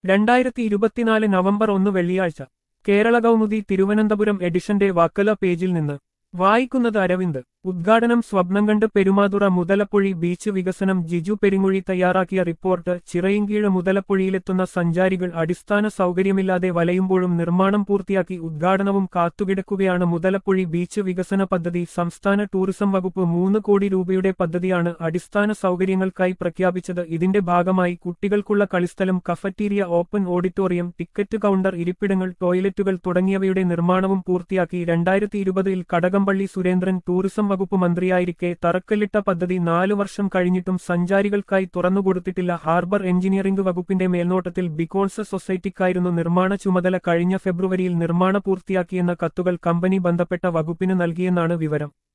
രണ്ടായിരത്തി ഇരുപത്തിനാല് നവംബർ ഒന്ന് വെള്ളിയാഴ്ച കേരള കൗമുദി തിരുവനന്തപുരം എഡിഷന്റെ വാക്കല പേജിൽ നിന്ന് വായിക്കുന്നത് അരവിന്ദ് ഉദ്ഘാടനം സ്വപ്നം കണ്ട് പെരുമാതുറ മുതലപ്പുഴി ബീച്ച് വികസനം ജിജു പെരിങ്ങുഴി തയ്യാറാക്കിയ റിപ്പോർട്ട് ചിറയിൻകീഴ് മുതലപ്പുഴിയിലെത്തുന്ന സഞ്ചാരികൾ അടിസ്ഥാന സൗകര്യമില്ലാതെ വലയുമ്പോഴും നിർമ്മാണം പൂർത്തിയാക്കി ഉദ്ഘാടനവും കാത്തുകിടക്കുകയാണ് മുതലപ്പുഴി ബീച്ച് വികസന പദ്ധതി സംസ്ഥാന ടൂറിസം വകുപ്പ് മൂന്ന് കോടി രൂപയുടെ പദ്ധതിയാണ് അടിസ്ഥാന സൗകര്യങ്ങൾക്കായി പ്രഖ്യാപിച്ചത് ഇതിന്റെ ഭാഗമായി കുട്ടികൾക്കുള്ള കളിസ്ഥലം cafeteria open auditorium ticket counter ഇരിപ്പിടങ്ങൾ ടോയ്ലറ്റുകൾ തുടങ്ങിയവയുടെ നിർമ്മാണവും പൂർത്തിയാക്കി രണ്ടായിരത്തി ഇരുപതിൽ കടകംപള്ളി സുരേന്ദ്രൻ ടൂറിസം വകുപ്പ് മന്ത്രിയായിരിക്കെ തറക്കല്ലിട്ട പദ്ധതി നാലു വർഷം കഴിഞ്ഞിട്ടും സഞ്ചാരികൾക്കായി തുറന്നുകൊടുത്തിട്ടില്ല ഹാർബർ എഞ്ചിനീയറിംഗ് വകുപ്പിന്റെ മേൽനോട്ടത്തിൽ ബിക്കോൺസ് സൊസൈറ്റിക്കായിരുന്നു നിർമ്മാണ ചുമതല കഴിഞ്ഞ ഫെബ്രുവരിയിൽ നിർമ്മാണ പൂർത്തിയാക്കിയെന്ന കത്തുകൾ കമ്പനി ബന്ധപ്പെട്ട വകുപ്പിന് നൽകിയെന്നാണ് വിവരം